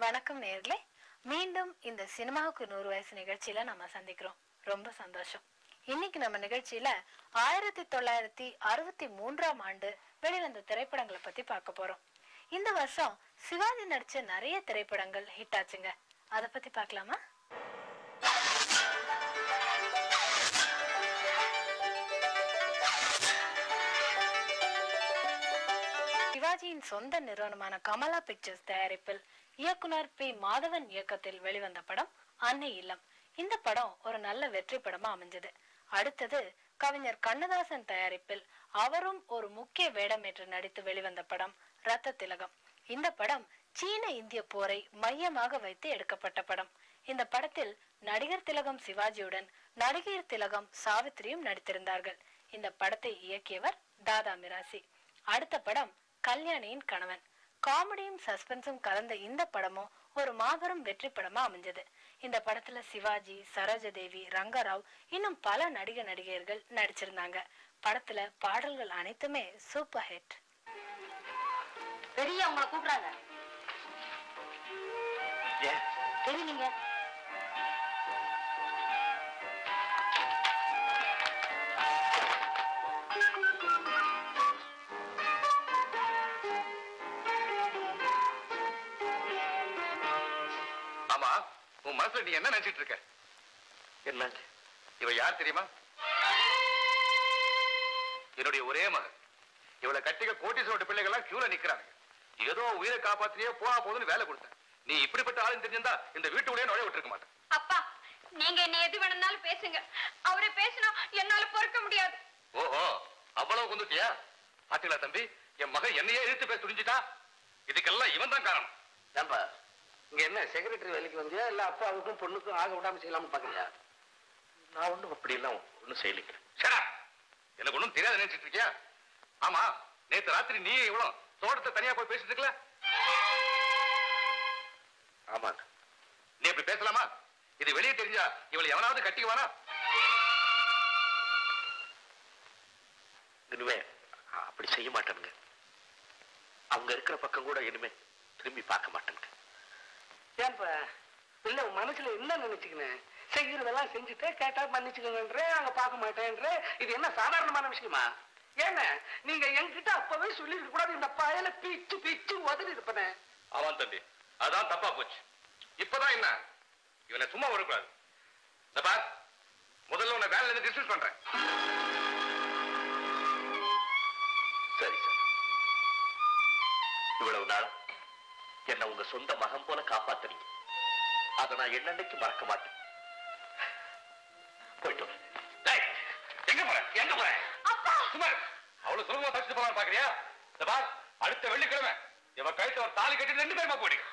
வணக்கம் நேர்களே மீண்டும் இந்த சினிமாவுக்கு நூறு வயசு நிகழ்ச்சியில நம்ம சந்திக்கிறோம் ரொம்ப சந்தோஷம் இன்னைக்கு நம்ம நிகழ்ச்சியில ஆயிரத்தி தொள்ளாயிரத்தி அறுபத்தி மூன்றாம் ஆண்டு வெளிவந்த திரைப்படங்களை பத்தி பார்க்க போறோம் இந்த வருஷம் சிவாஜி நடிச்ச நிறைய திரைப்படங்கள் ஹிட் ஆச்சுங்க அத பத்தி பார்க்கலாமா சிவாஜியின் சொந்த நிறுவனமான கமலா பிக்சர்ஸ் தயாரிப்பில் இயக்குனர் பி மாதவன் இயக்கத்தில் வெளிவந்த படம் அன்னை இல்லம் இந்த படம் ஒரு நல்ல வெற்றி படமா அமைஞ்சது அடுத்தது கவிஞர் கண்ணதாசன் தயாரிப்பில் அவரும் ஒரு முக்கிய வேடமேற்று நடித்து வெளிவந்த படம் ரத்த திலகம் இந்த படம் சீன இந்திய போரை மையமாக வைத்து எடுக்கப்பட்ட படம் இந்த படத்தில் நடிகர் திலகம் சிவாஜியுடன் நடிகர் திலகம் சாவித்திரியும் நடித்திருந்தார்கள் இந்த படத்தை இயக்கியவர் தாதா மிராசி அடுத்த படம் கல்யாணியின் கணவன் காமெடியும் சஸ்பென்ஸும் கலந்த இந்த படமும் ஒரு மாபெரும் வெற்றி படமா அமைஞ்சது இந்த படத்துல சிவாஜி சரோஜதேவி ரங்கராவ் இன்னும் பல நடிக நடிகர்கள் நடிச்சிருந்தாங்க படத்துல பாடல்கள் அனைத்துமே சூப்பர் ஹிட் பெரிய உங்களை கூப்பிடுறாங்க தெரியலீங்க ஆமா உன் மனசுல நீ என்ன நினைச்சிட்டு இருக்க என்ன இவ யார் தெரியுமா என்னுடைய ஒரே மகன் இவளை கட்டிக்க கோட்டீஸ்வரோட பிள்ளைகள் எல்லாம் கியூல நிக்கிறாங்க ஏதோ உயிரை காப்பாத்தினியே போனா போதுன்னு வேலை கொடுத்தேன் நீ இப்படிப்பட்ட ஆளுன்னு தெரிஞ்சிருந்தா இந்த வீட்டுக்குள்ளேயே நுழைய விட்டுருக்க மாட்டேன் அப்பா நீங்க என்ன எது வேணும்னாலும் பேசுங்க அவரை பேசினா என்னால பொறுக்க முடியாது ஓஹோ அவ்வளவு கொண்டுட்டியா பாத்தீங்களா தம்பி என் மகன் என்னையே இழுத்து பேச துணிஞ்சிட்டா இதுக்கெல்லாம் இவன் தான் காரணம் ஏன்பா இங்க என்ன செக்ரட்டரி வேலைக்கு வந்தியா இல்ல அப்பாவுக்கும் பொண்ணுக்கும் ஆக விடாம செய்யலாம்னு பாக்குறியா நான் ஒண்ணும் அப்படி எல்லாம் ஒண்ணும் செய்யலைங்க ஷடா எனக்கு ஒண்ணும் தெரியாத நினைச்சிட்டு இருக்கியா ஆமா நேத்து ராத்திரி நீ இவ்வளவு தோட்டத்தை தனியா போய் பேசிட்டு இருக்கல ஆமாங்க நீ இப்படி பேசலாமா இது வெளியே தெரிஞ்சா இவளை எவனாவது கட்டிக்குவானா இனிமே அப்படி செய்ய மாட்டேனுங்க அவங்க இருக்கிற பக்கம் கூட இனிமே திரும்பி பார்க்க மாட்டேங்க ஏன்பா இல்ல உன் மனசுல என்ன நினைச்சுக்கினேன் செய்யறதெல்லாம் செஞ்சுட்டு கேட்டா மன்னிச்சுக்கங்கன்ற அங்க பார்க்க மாட்டேன்ற இது என்ன சாதாரணமான விஷயமா ஏன்னா நீங்க என்கிட்ட அப்பவே சொல்லிருக்க கூடாது இந்த பயல பிச்சு பிச்சு உதறி இருப்பனே ஆமாம் தம்பி அதான் தப்பா போச்சு இப்பதான் என்ன இவனை சும்மா விடக்கூடாது இந்த பார் முதல்ல உன்னை வேலையில இருந்து டிஸ்மிஸ் பண்றேன் சரி சார் இவ்வளவு நாள் என்ன உங்க சொந்த மகன் போல காப்பாத்துறீங்க அதை நான் என்னன்னைக்கு மறக்க மாட்டேன் போயிட்டு வரேன். டேய், எங்க போற எங்க போற சும்மா இரு. அவ்வளவு சுலபமா தப்பிச்சு போலாம் பாக்குறியா இந்த பார் அடுத்த வெள்ளிக்கிழமை இவ கழுத்து ஒரு தாலி கட்டி ரெண்டு பேருமா போடுங்க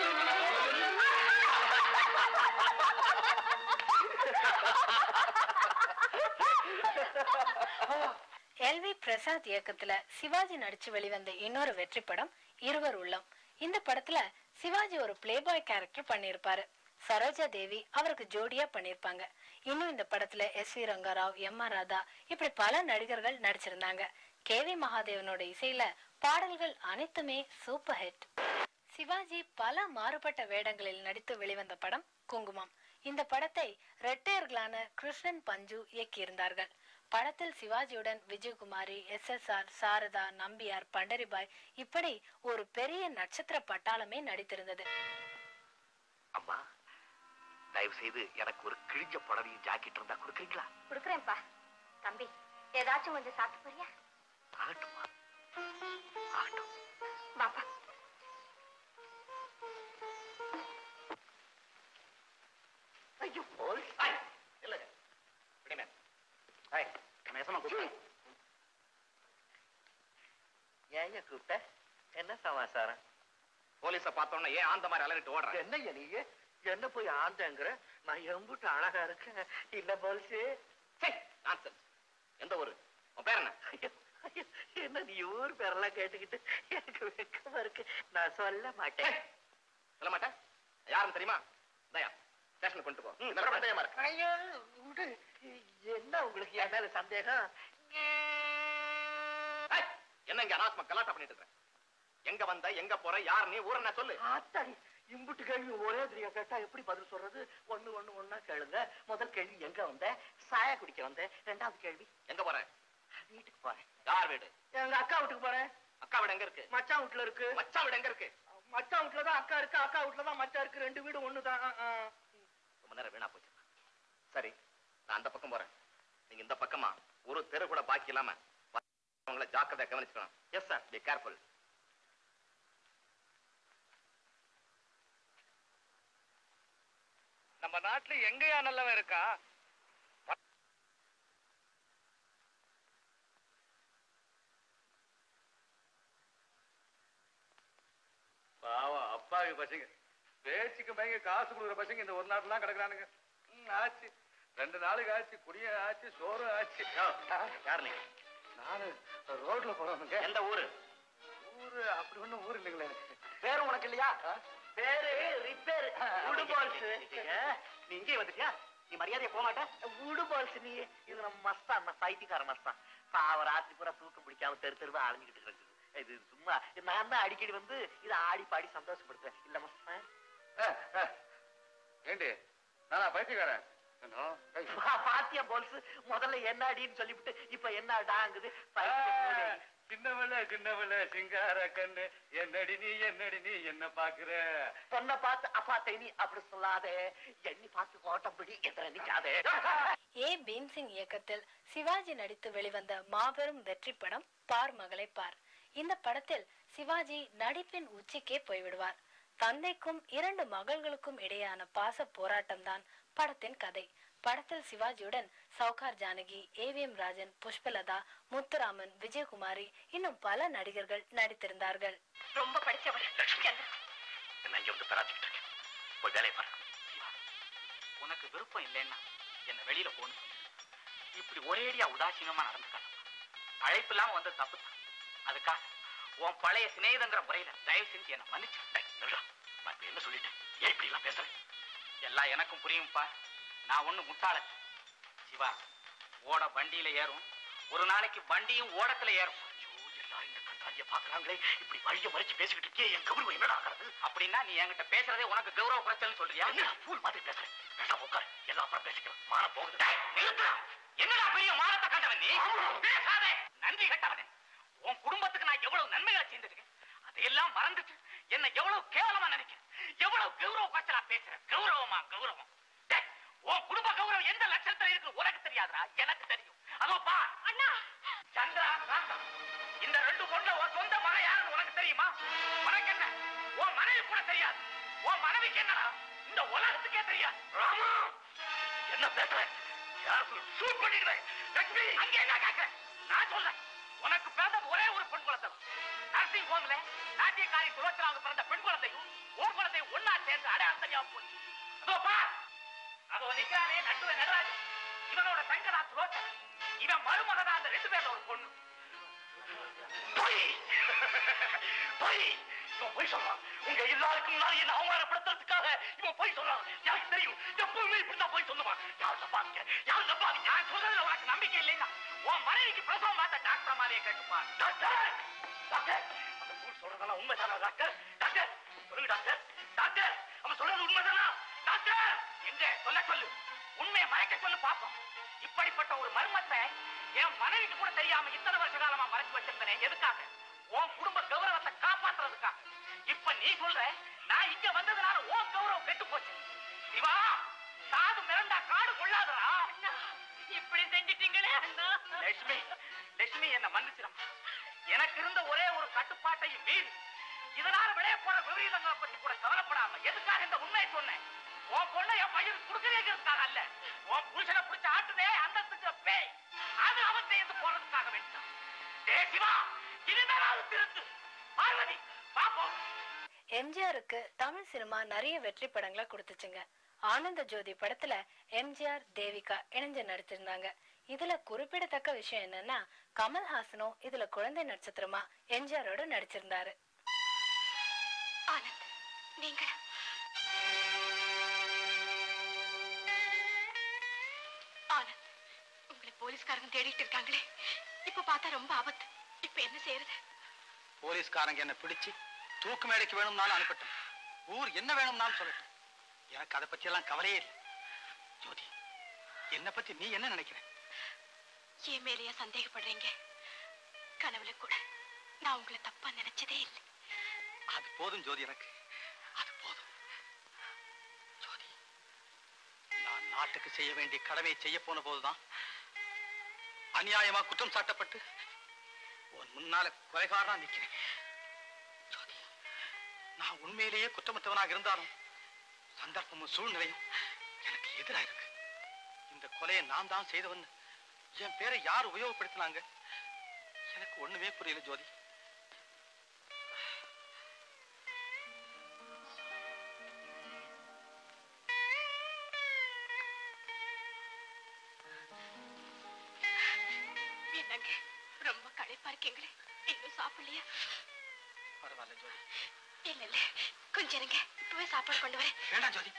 எல் வி பிரசாத் இயக்கத்துல சிவாஜி நடிச்சு வெளிவந்த இன்னொரு வெற்றி படம் இருவர் உள்ளம் இந்த படத்துல சிவாஜி ஒரு பிளேபாய் கேரக்டர் பண்ணியிருப்பாரு சரோஜா தேவி அவருக்கு ஜோடியா பண்ணியிருப்பாங்க இன்னும் இந்த படத்துல S V Rangarao M R Radha இப்படி பல நடிகர்கள் நடிச்சிருந்தாங்க கே வி மகாதேவனோட இசையில பாடல்கள் அனைத்துமே சூப்பர் ஹிட் சிவாஜி பல மாறுபட்ட வேடங்களில் நடித்து வெளிவந்த படம் குங்குமம் இந்த படத்தை ரெட்டையர்களான கிருஷ்ணன் பஞ்சு இயக்கியிருந்தார்கள் படத்தில் சிவாஜியுடன் Vijayakumari S S R Sarada Nambiar Pandaribai இப்படி ஒரு பெரிய நட்சத்திர பட்டாளமே நடித்திருந்தது அம்மா தயவு செய்து எனக்கு ஒரு கிழிஞ்ச புடவையும் ஜாக்கெட் இருந்தா கொடுக்குறீங்களா குடுக்குறேன்ப்பா தம்பி ஏதாச்சும் கொஞ்சம் சாப்பிட்டு போறியா ஆகட்டும்மா ஆகட்டும் பாப்பா ஐயோ போலீஸ் இல்லைங்க விடுங்க ஐய் நேசமா கூப்பிட்டு ஏன் கூப்பிட்ட என்ன சமாச்சாரம் போலீஸ பார்த்தோம்னா ஏன் அந்த மாதிரி அலறிட்டு ஓடுற என்னய்யா நீங்க என்ன போய் ஆந்தங்கிற நான் எம்புட்டு அழகா இருக்கேன் இல்ல போலீஸு நான்சென்ஸ் எந்த ஊரு உன் பேர் என்ன ஐயோ, ஐயோ, என்ன நீ ஊர் பேரெல்லாம் கேட்டுக்கிட்டு எனக்கு வெக்கமா இருக்கு நான் சொல்ல மாட்டேன் சொல்ல மாட்டேன் யாருன்னு தெரியுமா தயா ஸ்டேஷனுக்கு கொண்டு போ இந்த பந்தயமா இருக்கு ஐயோ விடு என்ன உங்களுக்கு என் மேல சந்தேகம் ஏய், என்ன இங்க அனாவசியமா கலாட்டா பண்ணிட்டு இருக்க எங்க வந்த எங்க போற யார் நீ ஊர் என்ன சொல்லு ஆத்தாடி இம்புட்டு கேள்வி ஒரே தெரியா கேட்டா எப்படி பதில் சொல்றது ஒண்ணு ஒண்ணு ஒண்ணா கேளுங்க முதல் கேள்வி எங்க வந்த சாயா குடிக்க வந்த ரெண்டாவது கேள்வி எங்க போற வீட்டுக்கு போறேன் யார் வீடு எங்க அக்கா வீட்டுக்கு போறேன் அக்கா வீடு எங்க இருக்கு மச்சான் வீட்டுல இருக்கு மச்சான் வீடு எங்க இருக்கு மச்சான் வீட்டுல தான் அக்கா இருக்கு அக்கா வீட்டுல தான் மச்சான் இருக்கு ரெண்டு வீடு ஒண்ணுதான் ஆ, ஆ. ரொம்ப நேரம் வீணா போச்சு சரி நான் அந்த பக்கம் போறேன் நீங்க இந்த பக்கமா ஒரு தெரு கூட பாக்கி இல்லாம அவங்கள ஜாக்கிரதை கவனிச்சுக்கணும் எஸ் சார் பி கேர்ஃபுல் நம்ம நாட்டுல எங்கயா நல்லவன் இருக்கா பாவம் அப்பாவி பசங்க பேச்சுக்கு பயங்க காசு கொடுக்குற பசங்க இந்த ஒரு நாட்டுலாம் கிடக்குறானுங்க ம், ஆச்சு ரெண்டு நாளுக்கு ஆச்சு குடிய ஆச்சு சோறு ஆச்சு யார் நீங்க நானு ரோட்ல போறவனுங்க எந்த ஊரு ஊரு அப்படி ஒண்ணும் ஊர் இல்லைங்களே எனக்கு பேரு உனக்கு இல்லையா பேரு ரிப்பேர் உடு பால்ஸ் நீ இங்கே வந்துட்டியா நீ மரியாதையை போக மாட்ட உடு பால்ஸ் நீ இது நம்ம மஸ்தான் நம்ம பைத்தியக்கார மஸ்தான் பாவ ராத்திரி பூரா தூக்கம் பிடிக்காம தெரு தெருவா அலைஞ்சிக்கிட்டு கிடக்குது இது சும்மா நான் தான் அடிக்கடி வந்து இதை ஆடி பாடி சந்தோஷப்படுத்துவேன் இல்ல மஸ்தான் அஹ், அஹ். ஏண்டி நானா பைத்தியக்காரன் என்னோ? ஏய். பாத்தியா போல்ஸ் முதல்ல என்ன அடின்னு சொல்லிவிட்டு இப்ப என்ன டாங்குது பைத்தியம் போலே. ஆ, சின்னவள சின்னவள சிங்கார கண்ணு என்னடி நீ என்னடி நீ என்ன பாக்குற பொண்ணை பார்த்து அப்பா தேனி அப்படி சொல்லாதே எண்ணி பார்த்து ஓட்டம் பிடி எதிர நிக்காதே ஏ பீம்சிங் இயக்கத்தில் சிவாஜி நடித்து வெளிவந்த மாபெரும் வெற்றி படம் பார் மகளை பார் இந்த படத்தில் சிவாஜி நடிப்பின் உச்சிக்கே போய்விடுவார் தந்தைக்கும் இரண்டு மகள்களுக்கும் இடையான பாச போராட்டம்தான் படத்தின் கதை படத்தில் சிவாஜியுடன் சௌகார் ஜானகி ஏவிஎம் ராஜன் புஷ்பலதா முத்துராமன் விஜயகுமாரி இன்னும் பல நடிகர்கள் நடித்திருந்தார்கள் ரொம்ப படிச்சவர் என்ன இங்க வந்து பெறாச்சுக்கிட்டு இருக்கேன் போய் வேலையை பாரு உனக்கு விருப்பம் இல்லைன்னா என்ன வெளியில போகணும் இப்படி ஒரேடியா உதாசீனமா நடந்துக்காத அழைப்பு இல்லாம வந்தது தப்பு தான் அதுக்காக உன் பழைய சிநேகிதங்கிற முறையில தயவு செஞ்சு என்ன மன்னிச்சு டேய், நில்றா. நான் இப்ப என்ன சொல்லிட்டேன் ஏன் இப்படி எல்லாம் பேசுறேன் எல்லாம் எனக்கும் புரியும்ப்பா நான் ஒண்ணு முட்டாள சிவா ஓட வண்டியில ஏறும் ஒரு நாளைக்கு வண்டியும் ஓடத்துல ஏறும் ஐயோ, எல்லாரும் இந்த கண்டாரிய பாக்குறாங்களே இப்படி வழிய மறைச்சு பேசிக்கிட்டு இருக்கே என் கௌரவம் என்னடா ஆகிறது அப்படின்னா நீ என்கிட்ட பேசுறதே உனக்கு கௌரவ குறைச்சல்னு சொல்றியா என்ன ஃபூல் மாதிரி பேசுறேன் பேசாம உட்காரு எல்லாம் அப்புறம் பேசிக்கிறோம் மானம் போகுது டேய், நிறுத்துடா. என்னடா பெரிய மானத்தை கண்டவன் நீ பேசாதே நன்றி கட்டவனே உன் குடும்பத்துக்கு நான் எவ்வளவு நன்மைகளை செஞ்சிருக்கேன் அதையெல்லாம் மறந்துட்டு என்ன எவ்வளவு கேவலமா நினைக்கிறேன் எவ்வளவு கௌரவ குறைச்சலா பேசுறேன் கௌரவமா கௌரவம் டேய், உன் குடும்ப கௌரவம் எந்த லட்சணத்துல இருக்கு உனக்கு தெரியாதுடா எனக்கு தெரியும் அதோ பா அண்ணா சந்திரா காந்தா இந்த ரெண்டு பொண்ணு உன் சொந்த மகன் யாருன்னு உனக்கு தெரியுமா உனக்கு என்ன உன் மனைவி கூட தெரியாது உன் மனைவிக்கு என்னடா இந்த உலகத்துக்கே தெரியாது ராமா என்ன பேசுற யாருக்கு ஷூட் பண்ணிடுவேன் லட்சுமி அங்க என்ன கேட்க நான் சொல்றேன் உனக்கு பிறந்தது ஒரே ஒரு பெண் குழந்தை தான். நர்சிங் ஹோம்ல நாட்டியக்காரி சுலோச்சனாவுக்கு பிறந்த பெண் குழந்தையும் உன் குழந்தையும் ஒன்னா சேர்ந்து அடையாளம் தெரியாம போச்சு அதோ பார் அதோ நிக்கிறானே நடுவே நடராஜன் இவனோட தங்கடா சுலோச்சனா இவன் மருமகதா அந்த ரெண்டு பேர்ல ஒரு பொண்ணு பொய் பொய் இவன் பொய் சொல்றான் உங்க எல்லாருக்கும் முன்னாடி என்ன அவமானப்படுத்துறதுக்காக இவன் பொய் சொல்றான் எனக்கு தெரியும் எப்பவுமே இப்படிதான் பொய் சொல்லுவான் யார் தப்பாங்க யார் தப்பாங்க நான் சொல்றதுல உனக்கு நம்பிக்கை இல்லைன்னா உன் மனைவிக்கு பிரசவம் பார்த்த டாக்டர் மாதிரியே கேட்டுப்பா டாக்டர் டாக்டர் அந்த ஊர் சொல்றதெல்லாம் உண்மைதானா டாக்டர் டாக்டர் சொல்லுங்க டாக்டர் டாக்டர் அவன் சொல்றது உண்மைதானா டாக்டர் எங்க சொல்ல சொல்லு உண்மையை மறைக்க சொல்லு பாப்போம் இப்படிப்பட்ட ஒரு மர்மத்தை என் மனைவிக்கு கூட தெரியாம இத்தனை வருஷ காலமா மறைச்சு வச்சிருந்தேனே எதுக்காக உன் குடும்ப கௌரவத்தை காப்பாத்துறதுக்காக இப்ப நீ சொல்ற நான் இங்க வந்ததுனால உன் கௌரவம் கெட்டு போச்சு சிவா சாது மிரண்டா காடு கொள்ளாதடா இப்படி செஞ்சிட்டீங்களே லட்சுமி லட்சுமி என்ன மன்னிச்சிடும் எனக்கு இருந்த ஒரே ஒரு கட்டுப்பாட்டையும் மீறி இதனால விளைய போற விபரீதங்களை பத்தி கூட கவலைப்படாம எதுக்காக இந்த உண்மையை சொன்னேன் உன் பொண்ணை என் பையனுக்கு கொடுக்கறேங்கிறதுக்காக அல்ல உன் புருஷனை பிடிச்ச ஆட்டுதே அந்தத்துக்கு பேய் அது அவன் செய்து போறதுக்காக வேண்டாம் டே சிவா இனிமேலாவது திருந்து பார்வதி பாப்போம் எம்ஜிஆருக்கு தமிழ் சினிமா நிறைய வெற்றி படங்களை கொடுத்துச்சுங்க ஆனந்த ஜோதி படத்துல எம்ஜிஆர் தேவிகா இணைஞ்சு நடிச்சிருந்தாங்க இதுல குறிப்பிடத்தக்க விஷயம் என்னன்னா கமல்ஹாசனும் இதுல குழந்தை நட்சத்திரமா எம்ஜிஆரோட நடிச்சிருந்தாரு ஆனந்த் நீங்களா ஆனந்த் உங்களை போலீஸ்காரங்க தேடிட்டு இருக்காங்களே இப்ப பார்த்தா ரொம்ப ஆபத்து இப்ப என்ன செய்யறது போலீஸ்காரங்க என்ன பிடிச்சு தூக்கு மேடைக்கு வேணும்னாலும் அனுப்பட்டும் ஊர் என்ன வேணும்னாலும் சொல்லட்டும் எனக்கு அதை பத்தி எல்லாம் கவலையே இல்லை ஜோதி என்னை பத்தி நீ என்ன நினைக்கிற என் மேலேயே சந்தேகப்படுறீங்க கனவுல கூட நான் உங்களை தப்பா நினைச்சதே இல்லை அது போதும் ஜோதி எனக்கு அது போதும் ஜோதி நான் நாட்டுக்கு செய்ய வேண்டிய கடமையை செய்ய போன போதுதான் அநியாயமா குற்றம் சாட்டப்பட்டு உன் முன்னால கொலைகாரனா நிக்கிறேன் ஜோதி நான் உண்மையிலேயே குற்றமற்றவனாக இருந்தாலும் சந்தர்ப்பமும் சூழ்நிலையும் எனக்கு எதிரா இருக்கு இந்த கொலையை நான் தான் செய்தவன் என் பேரை யார் உபயோகப்படுத்தினாங்க எனக்கு ஒண்ணுமே புரியல ஜோதி என்னங்க ரொம்ப களைப்பா இருக்கீங்களே இன்னும் சாப்பிடலையா பரவாயில்ல ஜோதி இல்ல இல்ல கொஞ்சம் இருங்க இப்பவே சாப்பாடு கொண்டு வரேன் வேண்டாம் ஜோதி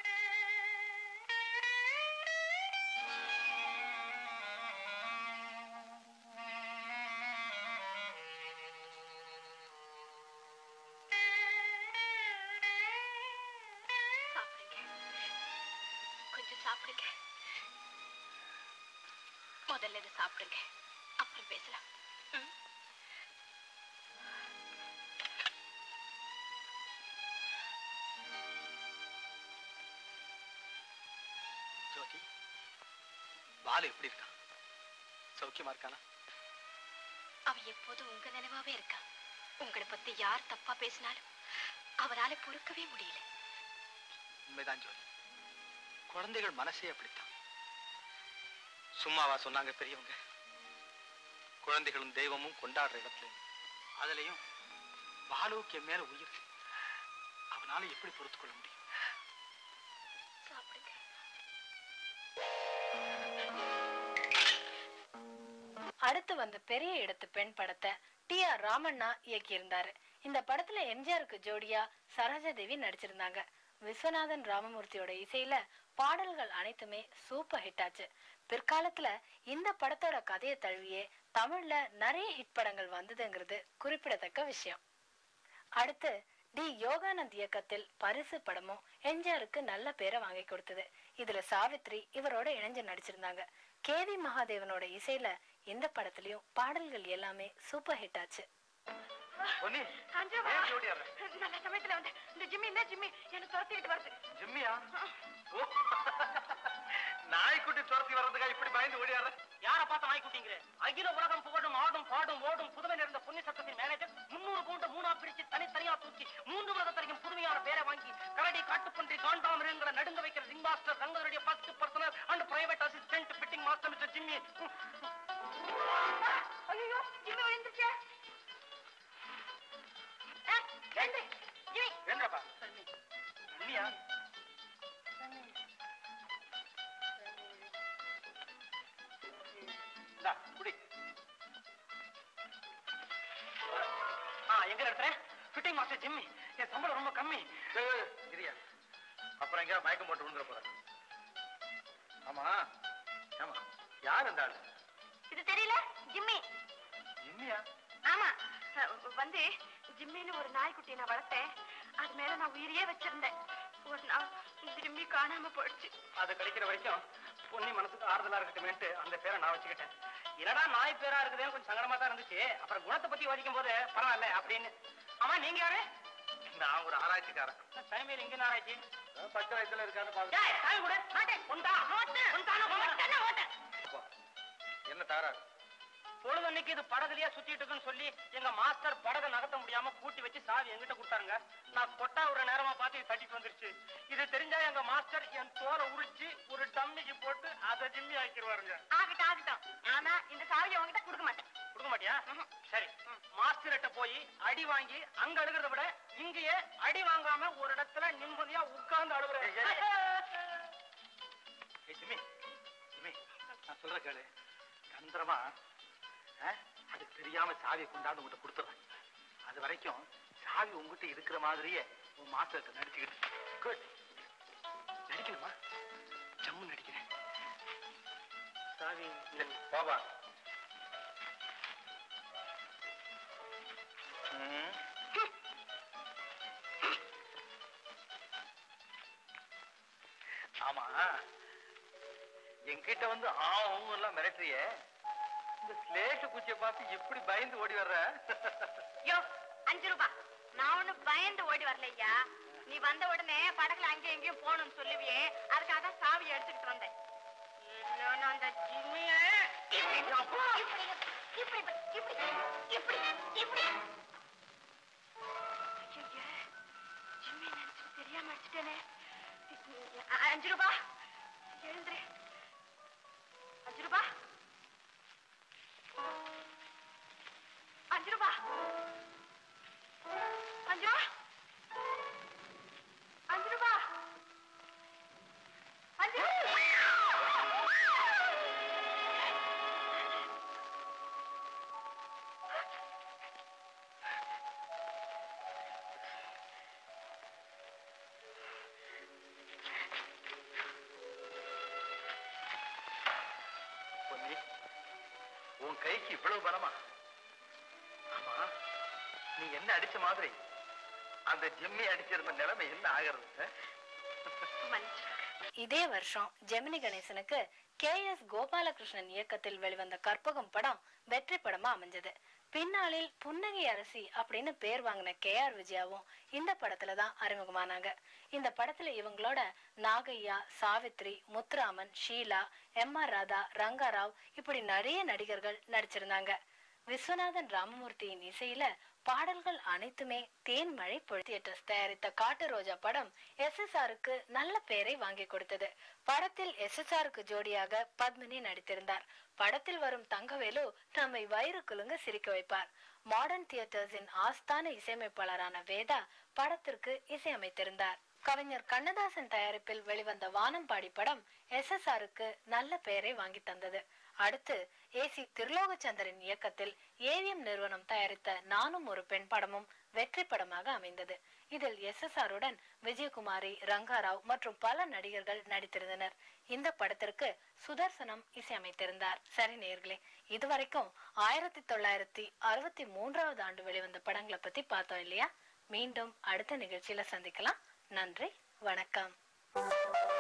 சாப்பிடுங்க கொஞ்சம் சாப்பிடுங்க முதல்ல இதை சாப்பிடுங்க அப்புறம் பேசலாம் ம்? ஜோதி பாலு எப்படி இருக்கான் சௌக்கியமா இருக்கானா அவ எப்போதும் உங்க நினைவாவே இருக்கா உங்களை பத்தி யார் தப்பா பேசினாலும் அவரால பொறுக்கவே முடியல உண்மைதான் ஜோதி குழந்தைகள் மனசே அப்படித்தான் சும்மாவா சொன்னாங்க பெரியவங்க குழந்தைகளும் தெய்வமும் கொண்டாடுற இடத்துல அதுலயும் பாலுவுக்கு என் மேல உயிர் அவனால எப்படி பொறுத்துக் கொள்ள முடியும் சாப்பிடுங்க அடுத்து வந்த பெரிய இடத்து பெண் படத்தை டி ஆர் ராமண்ணா இயக்கியிருந்தாரு இந்த படத்துல எம்ஜிஆருக்கு ஜோடியா சரோஜாதேவி நடிச்சிருந்தாங்க விஸ்வநாதன் ராமமூர்த்தியோட இசையில பாடல்கள் அனைத்துமே சூப்பர் ஹிட் ஆச்சு பிற்காலத்துல இந்த படத்தோட கதையை தழுவியே தமிழ்ல நிறைய ஹிட் படங்கள் வந்ததுங்கிறது குறிப்பிடத்தக்க விஷயம் அடுத்து டி யோகானந்த் இயக்கத்தில் பரிசு படமும் எம்ஜிஆருக்கு நல்ல பேரை வாங்கி கொடுத்தது இதுல சாவித்ரி இவரோட இணைஞ்சு நடிச்சிருந்தாங்க கேவி மகாதேவனோட இசையில இந்த படத்துலயும் பாடல்கள் எல்லாமே சூப்பர் ஹிட் ஆச்சு பொன்னி அஞ்சவா ஏன் இப்படி ஓடியாடுற? நல்ல சமயத்துல வந்து இந்த ஜிம்மி என்ன ஜிம்மி என்ன துரத்திக்கிட்டு வருது ஜிம்மியா ஓ, நாய்க்குட்டி துரத்தி வர்றதுக்கா இப்படி பயந்து ஓடியாடுற யார பார்த்த நாய்க்குட்டிங்கிற அகில உலகம் புகழும் ஆடும் பாடும் ஓடும் புதுமை நிறைந்த புண்ணிய சட்டத்தின் மேனேஜர் முன்னூறு கூண்டு மூணா பிரிச்சு தனித்தனியா தூக்கி மூன்று உலகத்திற்கும் புதுமையான பேரை வாங்கி கரடி காட்டுப்பன்றி காண்டாமிருகங்களை நடுங்க வைக்கிற ரிங் மாஸ்டர் ரங்கருடைய first personal and private assistant fitting master mister Jimmy ஐயோ ஜிம்மி விழுந்துச்சே ஜிம்மி வேண்டப்பா ஜிம்மியா இந்தா, குடி ஆ எங்க இருக்கிறேன் ஃபிட்டிங் மாஸ்டர் ஜிம்மி என் சம்பளம் ரொம்ப கம்மி ஏய், ஏய், இரியா அப்புறம் எங்கேயா மயக்கம் போட்டு விழுந்துற போற ஆமா ஆமா யார் அந்த ஆளு இது தெரியல ஜிம்மி ஜிம்மியா ஆமா அஹ், வந்து ஜிம்மின்னு ஒரு நாய்க்குட்டியை நான் வளர்த்தேன் அது மேல நான் உயிரையே வச்சிருந்தேன் ஒரு நாள் ஜிம்மி காணாம போயிடுச்சு அது கிடைக்கிற வரைக்கும் பொன்னி மனசுக்கு ஆறுதலா இருக்கட்டுமேன்ட்டு அந்த பேரை நான் வச்சுக்கிட்டேன் என்னடா நாய் பேரா இருக்குதேன்னு கொஞ்சம் சங்கடமா தான் இருந்துச்சு அப்புறம் குணத்தை பத்தி யோசிக்கும் போது பரவாயில்ல அப்படின்னு ஆமா நீங்க யாரு நான் ஒரு ஆராய்ச்சிக்காரன் டைமில் இங்க ஆராய்ச்சி பச்சை வயசுல இருக்கான்னு பாக்க ஏய், டைம் கொடு. மாட்டேன். உண்டா? உண்டானா போங்க. என்ன தாராரு பொழுதன்னைக்கு இது படகுலயே சுத்திட்டு இருக்குன்னு சொல்லி எங்க மாஸ்டர் படகை நகர்த்த முடியாம கூட்டி வச்சு சாவி என்கிட்ட கொடுத்தாருங்க நான் கொட்டா ஒரு நேரமா பார்த்து இது தட்டிட்டு வந்துருச்சு இது தெரிஞ்சா எங்க மாஸ்டர் என் தோலை உரிச்சு ஒரு டம்மிக்கு போட்டு அதை ஜிம்மி ஆக்கிடுவாருங்க ஆகட்டும் ஆகட்டும் ஆனா இந்த சாவியை உங்ககிட்ட கொடுக்க மாட்டேன் கொடுக்க மாட்டியா சரி மாஸ்டர்கிட்ட போய் அடி வாங்கி அங்க அழுகிறத விட இங்கேயே அடி வாங்காம ஒரு இடத்துல நிம்மதியா உட்கார்ந்து அழுகுறேன் ஏய் ஜிம்மி ஜிம்மி நான் சொல்ற கேளு தந்திரமா ஆ, அதுக்கு தெரியாம சாவியை கொண்டாந்து உங்ககிட்ட கொடுத்துறேன் அது வரைக்கும் சாவி உங்ககிட்ட இருக்கிற மாதிரியே உன் மாஸ்டர்கிட்ட நடிச்சுக்கிட்டு குட் நடிக்கணுமா ஜம்மு நடிக்கிறேன் சாவி பாபா ஆமா என்கிட்ட வந்து ஆ ஊ எல்லாம் மிரட்டுறியே இந்த ஸ்லேட்டு குச்சியை பார்த்து எப்படி பயந்து ஓடி வர்ற யோ அஞ்சு ரூபா நான் ஒண்ணு பயந்து ஓடி வரலையா நீ வந்த உடனே படகுல அங்கேயும் இங்கேயும் போகணும்னு சொல்லுவியே அதுக்காக தான் சாவி எடுத்துக்கிட்டு வந்தேன் இல்லைன்னா அந்த ஜிம்மிய இப்படி இப்படி இப்படி இப்படி இப்படி ஐயையே, ஜிம்மி நினைச்சு தெரியாம அடிச்சிட்டேனே அ- அஞ்சு ரூபா எழுந்துரு அஞ்சு ரூபா அஞ்சு ரூபா அஞ்சு ரூபா அஞ்சு ரூபா அஞ்சு பொன்னி உன் கைக்கு இவ்வளவு பலமா ஆமா நீ என்ன அடிச்ச மாதிரி அந்த ஜிம்மி அடிச்சிருந்த நிலைமை என்ன ஆகிறது ஆ? மன்னிச்சிருங்க இதே வருஷம் ஜெமினி கணேசனுக்கு கே எஸ் கோபாலகிருஷ்ணன் இயக்கத்தில் வெளிவந்த கற்பகம் படம் வெற்றி படமா அமைஞ்சது பின்னாளில் புன்னகை அரசி அப்படின்னு பேர் வாங்கின கே ஆர் விஜயாவும் இந்த படத்துல தான் அறிமுகமானாங்க இந்த படத்துல இவங்களோட நாகையா சாவித்ரி முத்துராமன் ஷீலா எம் ஆர் ராதா ரங்காராவ் இப்படி நிறைய நடிகர்கள் நடிச்சிருந்தாங்க விஸ்வநாதன் ராமமூர்த்தியின் இசையில பாடல்கள் அனைத்துமே தேன் மழை பொழுத்தியட்டஸ் தயாரித்த காட்டு ரோஜா படம் எஸ் எஸ் ஆருக்கு நல்ல பெயரை வாங்கி கொடுத்தது படத்தில் எஸ் எஸ் ஆருக்கு ஜோடியாக பத்மினி நடித்திருந்தார் படத்தில் வரும் தங்கவேலு நம்மை வயிறு குலுங்க சிரிக்க வைப்பார் மாடர்ன் தியேட்டர்ஸின் ஆஸ்தான இசையமைப்பாளரான வேதா படத்திற்கு இசையமைத்திருந்தார் கவிஞர் கண்ணதாசன் தயாரிப்பில் வெளிவந்த வானம்பாடி படம் எஸ் எஸ் ஆருக்கு நல்ல பெயரை வாங்கி தந்தது அடுத்து ஏசி திருலோகச்சந்தரின் இயக்கத்தில் ஏவிஎம் நிறுவனம் தயாரித்த நானும் ஒரு பெண் படமும் வெற்றி படமாக அமைந்தது இதில் எஸ் எஸ் ஆருடன் விஜயகுமாரி ரங்காராவ் மற்றும் பல நடிகர்கள் நடித்திருந்தனர் இந்த படத்திற்கு சுதர்சனம் இசையமைத்திருந்தார் சரி நேர்களே இதுவரைக்கும் ஆயிரத்தி தொள்ளாயிரத்தி அறுபத்தி மூன்றாவது ஆண்டு வெளிவந்த படங்களை பத்தி பார்த்தோம் இல்லையா மீண்டும் அடுத்த நிகழ்ச்சியில சந்திக்கலாம் நன்றி வணக்கம்